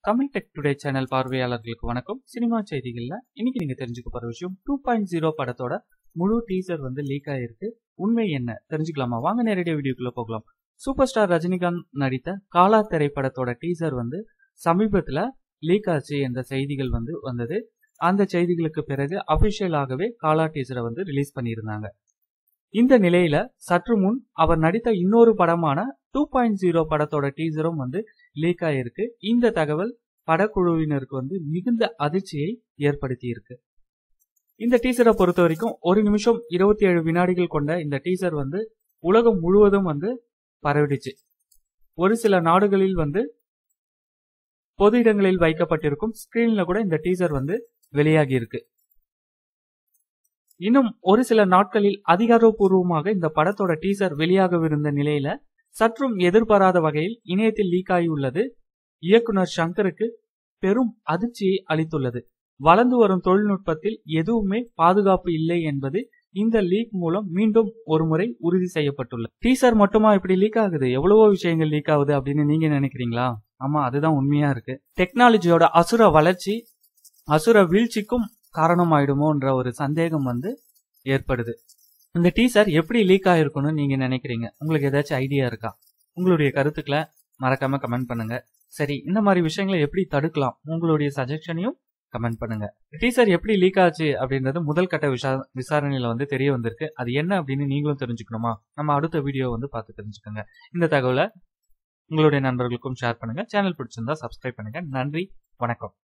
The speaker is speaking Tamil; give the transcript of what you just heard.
தமிழ் டெக் டுடே சேனல் பார்வையாளர்களுக்கு வணக்கம் சினிமா செய்திகள்ல இன்னைக்கு நீங்க தெரிஞ்சுக்க போற விஷயம் டூ பாயிண்ட் ஜீரோ படத்தோட முழு டீசர் வந்து லீக் ஆயிருக்கு உண்மை என்ன தெரிஞ்சுக்கலாமா வாங்க நேரடியாக வீடியோக்குள்ள போகலாம் சூப்பர் ஸ்டார் ரஜினிகாந்த் நடித்த காலா திரைப்படத்தோட டீசர் வந்து சமீபத்துல லீக் ஆச்சு என்ற செய்திகள் வந்து வந்தது அந்த செய்திகளுக்கு பிறகு அபிஷியலாகவே காலா டீசரை வந்து ரிலீஸ் பண்ணியிருந்தாங்க இந்த நிலையில சற்று முன் அவர் நடித்த இன்னொரு படமான டூ பாயிண்ட் ஜீரோ படத்தோட டீசரும் வந்து லீக் ஆயிருக்கு இந்த தகவல் படக்குழுவினருக்கு வந்து மிகுந்த அதிர்ச்சியை ஏற்படுத்தி இருக்கு இந்த டீசரை பொறுத்த வரைக்கும் ஒரு நிமிஷம் இருபத்தி ஏழு வினாடிகள் கொண்ட இந்த டீசர் வந்து உலகம் முழுவதும் வந்து பரவிடுச்சு ஒரு சில நாடுகளில் வந்து பொது இடங்களில் வைக்கப்பட்டிருக்கும் ஸ்கிரீன்ல கூட இந்த டீசர் வந்து வெளியாகி இருக்கு இன்னும் ஒரு சில நாட்களில் அதிகாரப்பூர்வமாக இந்த படத்தோட டீசர் வெளியாகவிருந்த நிலையில சற்றும் எதிர்பாராத வகையில் இணையத்தில் லீக் ஆகியுள்ளது இயக்குனர் சங்கருக்கு பெரும் அதிர்ச்சியை அளித்துள்ளது வளர்ந்து வரும் தொழில்நுட்பத்தில் எதுவுமே பாதுகாப்பு இல்லை என்பது இந்த லீக் மூலம் மீண்டும் ஒரு முறை உறுதி செய்யப்பட்டுள்ளது டீசர் மட்டுமா இப்படி லீக் ஆகுது எவ்வளவோ விஷயங்கள் லீக் ஆகுது அப்படின்னு நீங்க நினைக்கிறீங்களா ஆமா அதுதான் உண்மையா இருக்கு டெக்னாலஜியோட அசுர வளர்ச்சி அசுர வீழ்ச்சிக்கும் காரணமாயிடுமோன்ற ஒரு சந்தேகம் வந்து ஏற்படுது இந்த டீசர் எப்படி லீக் ஆயிருக்கும்னு நீங்க நினைக்கிறீங்க உங்களுக்கு ஏதாச்சும் ஐடியா இருக்கா உங்களுடைய கருத்துக்களை மறக்காம கமெண்ட் பண்ணுங்க சரி இந்த மாதிரி விஷயங்களை எப்படி தடுக்கலாம் உங்களுடைய சஜஷனையும் கமெண்ட் பண்ணுங்க டீசர் எப்படி லீக் ஆச்சு அப்படின்றது முதல் கட்ட விசா விசாரணையில வந்து தெரிய வந்திருக்கு அது என்ன அப்படின்னு நீங்களும் தெரிஞ்சுக்கணுமா நம்ம அடுத்த வீடியோ வந்து பார்த்து தெரிஞ்சுக்கோங்க இந்த தகவலை உங்களுடைய நண்பர்களுக்கும் ஷேர் பண்ணுங்க சேனல் பிடிச்சிருந்தா சப்ஸ்கிரைப் பண்ணுங்க நன்றி வணக்கம்